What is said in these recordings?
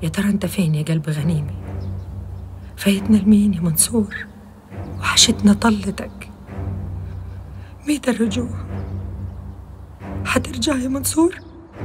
يا ترى انت فين يا قلب غنيمي فايتنا لمين يا منصور وحشتنا طلتك ميت الرجوع حترجع يا منصور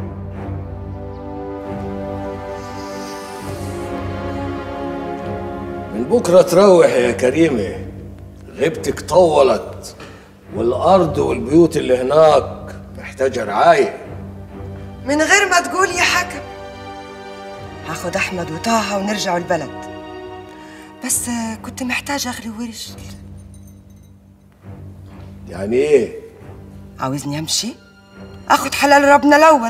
من بكرة تروح يا كريمة غيبتك طولت والأرض والبيوت اللي هناك محتاجة رعاية من غير ما تقول يا حكم هاخد احمد وطه ونرجعوا البلد بس آه، كنت محتاجه اغلي ورش يعني إيه؟ عاوزني امشي اخد حلال ربنا الاول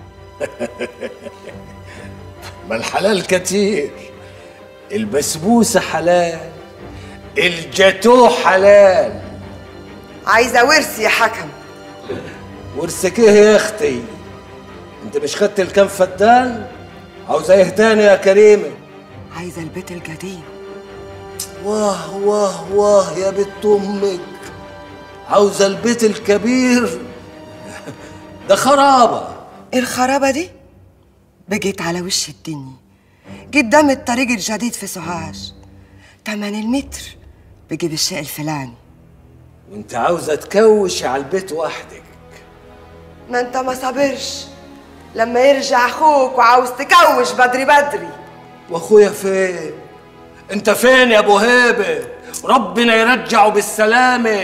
ما الحلال كتير البسبوسة حلال الجاتوه حلال عايزه ورث يا حكم ورثك ايه يا اختي انت مش خدت الكام فدان عاوزة ايه تاني يا كريمة عايزه البيت القديم واه واه واه يا بنت امك عاوزة البيت الكبير ده خرابة الخرابه دي بقيت على وش الدنيا قدام الطريق الجديد في سوهاج تمن المتر بجيب الشيء الفلاني وانت عاوزة تكوش على البيت وحدك ما انت ما صبرش لما يرجع اخوك وعاوز تكوش بدري بدري واخويا فين انت فين يا ابو هيبه ربنا يرجعه بالسلامه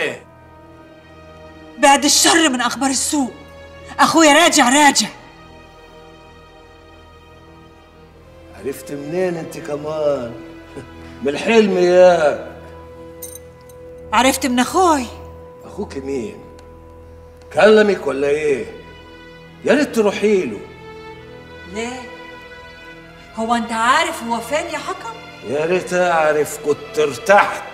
بعد الشر من اخبار السوق اخويا راجع راجع عرفت منين انت كمان من الحلم ياك عرفت من اخوي اخوك مين كلمك ولا ايه يا ريت تروحي له ليه هو انت عارف هو فين يا حكم يا ريت اعرف كنت ارتحت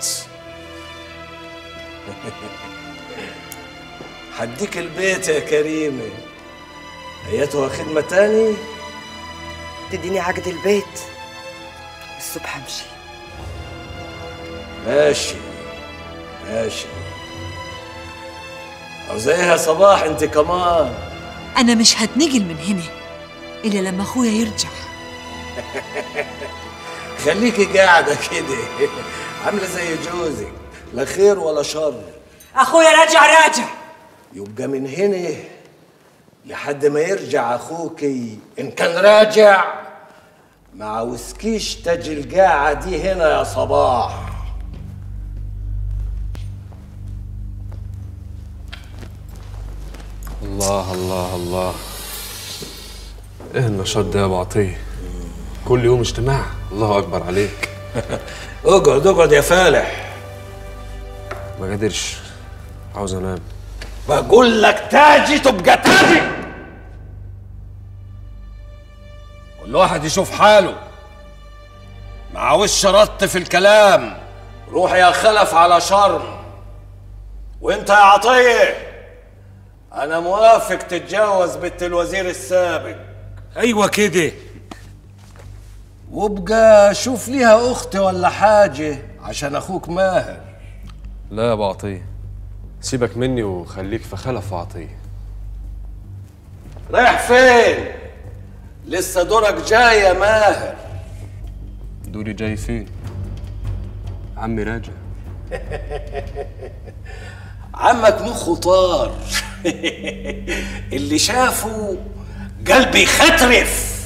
حديك البيت يا كريمه ايتها خدمه تاني تديني عقد البيت الصبح امشي ماشي ماشي عاوزة ايه يا صباح انت كمان انا مش هتنقل من هنا الا لما اخويا يرجع خليكي قاعدة كده عاملة زي جوزك لا خير ولا شر اخويا راجع راجع يبقى من هنا لحد ما يرجع اخوكي ان كان راجع ما عاوزكيش تجي القاعة دي هنا يا صباح الله الله الله ايه النشاط ده يا ابو عطيه كل يوم اجتماع الله اكبر عليك اقعد اقعد يا فالح ما قادرش عاوز انام بقول لك تاجي تبقى تاجي كل واحد يشوف حاله مع وش رط في الكلام روح يا خلف على شرم وانت يا عطيه انا موافق تتجوز بنت الوزير السابق ايوه كده وابقى شوف ليها اخت ولا حاجه عشان اخوك ماهر لا يا ابو عطيه سيبك مني وخليك في خلف عطيه رايح فين لسه دورك جاي يا ماهر دوري جاي فين عمي راجع عمك مخه طار اللي شافه قلبي يخترف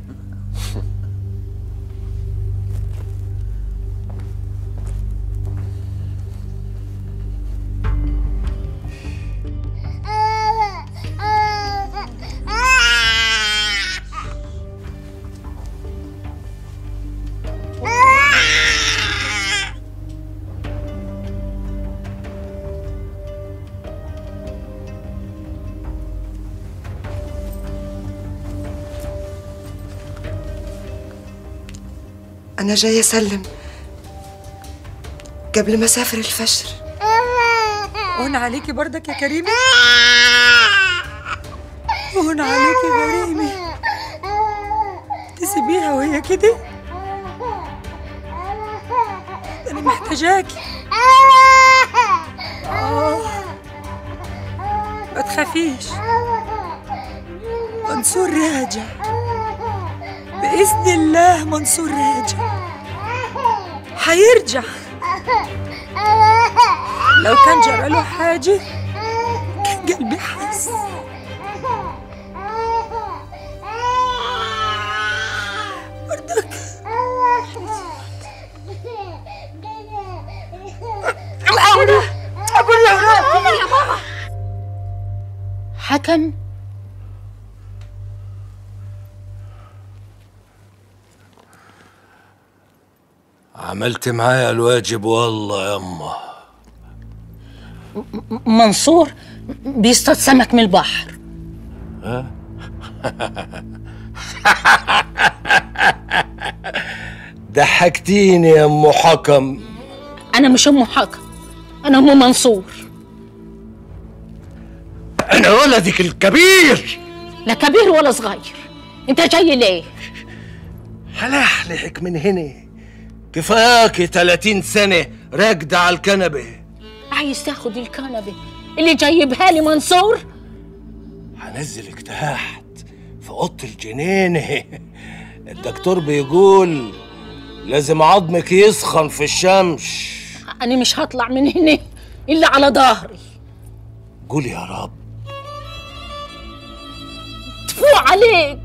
انا جايه اسلم قبل ما اسافر الفجر هون عليكي برضك يا كريمة هون عليكي غريمة تسيبيها وهي كده أنا محتاجاكي آه ما تخافيش منصور راجع بإذن الله منصور راجع حيرجع لو كان جرى له حاجة كان قلبي حس برضك حكم عملت معايا الواجب والله يما منصور بيصطاد سمك من البحر ضحكتيني يا ام حكم انا مش ام حكم انا ام منصور انا ولدك الكبير لا كبير ولا صغير انت جاي ليه هلحلحك من هنا كفاياكي 30 سنة راكدة على الكنبة عايز تاخد الكنبه اللي جايبها لي منصور هنزلك تحت في اوضه الجنينه الدكتور بيقول لازم عظمك يسخن في الشمس انا مش هطلع من هنا الا على ظهري قول يا رب تفوق عليك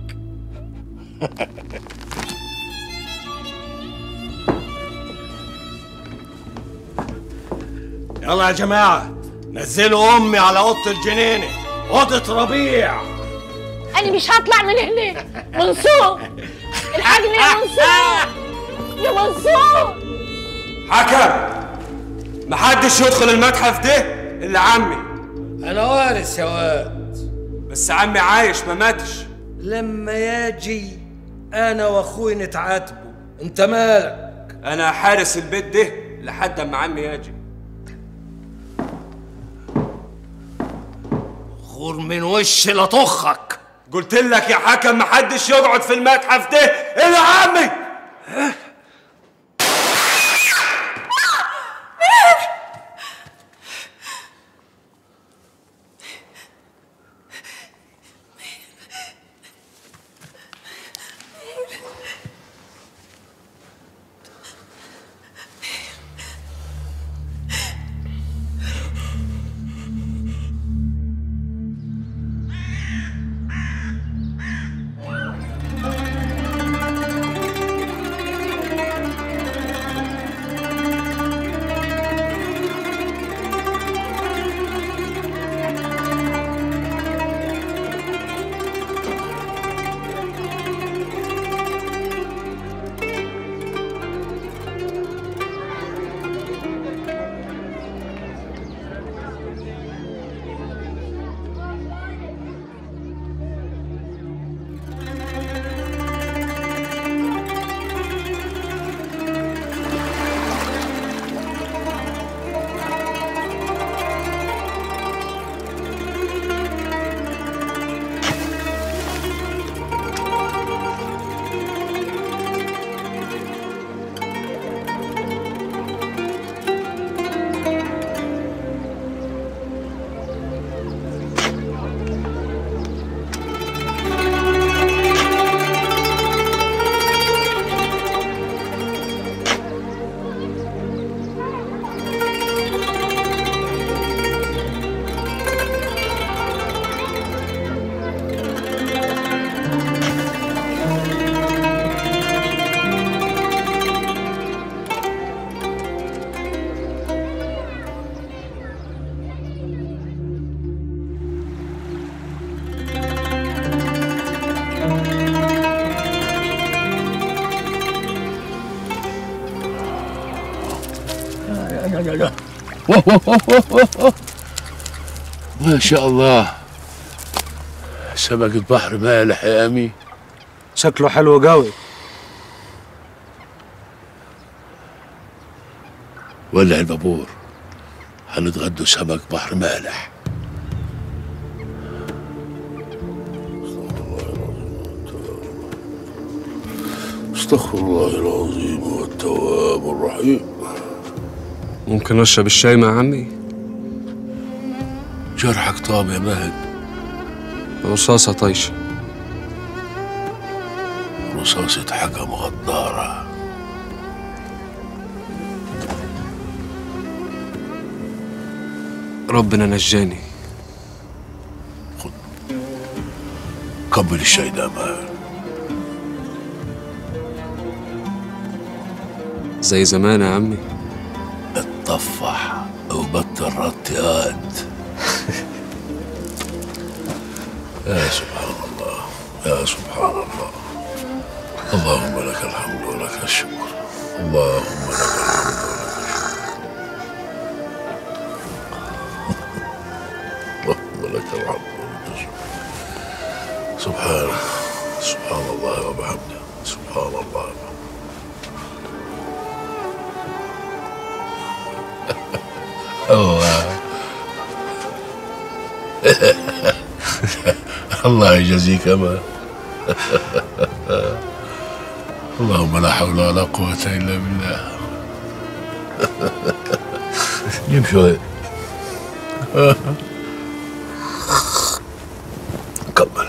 يلا يا جماعه نزلوا امي على اوضه الجنينه اوضه ربيع انا مش هطلع من هنا منصور الحقني يا منصور يا منصور حكم محدش يدخل المتحف ده الا عمي انا وارث يا واد بس عمي عايش ما ماتش لما يجي انا واخوي نتعاتبوا انت مالك انا حارس البيت ده لحد اما عمي يجي غور من وشي لطخك قلت لك يا حكم محدش يقعد في المتحف ده الا عمي ما شاء الله سمكة بحر مالح يا أمي شكله حلو قوي ولع البابور هنتغدوا سمك بحر مالح استغفر الله العظيم والتواب الرحيم ممكن اشرب الشاي مع عمي جرحك طاب يا مهد رصاصة طايشة رصاصة حكم غدارة ربنا نجاني قبل الشاي ده مان زي زمان يا عمي اتطفح وبطل رطيات يا سبحان الله يا سبحان الله اللهم لك الحمد ولك الشكر اللهم لك الحمد ولك الشكر اللهم لك الحمد ولك الشكر سبحان سبحان الله وبحمده سبحان الله الله الله يجزيك ما اللهم لا حول ولا قوة إلا بالله جيب شوي كمل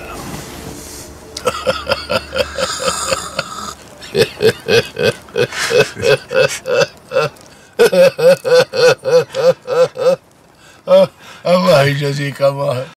الله يجزيك ما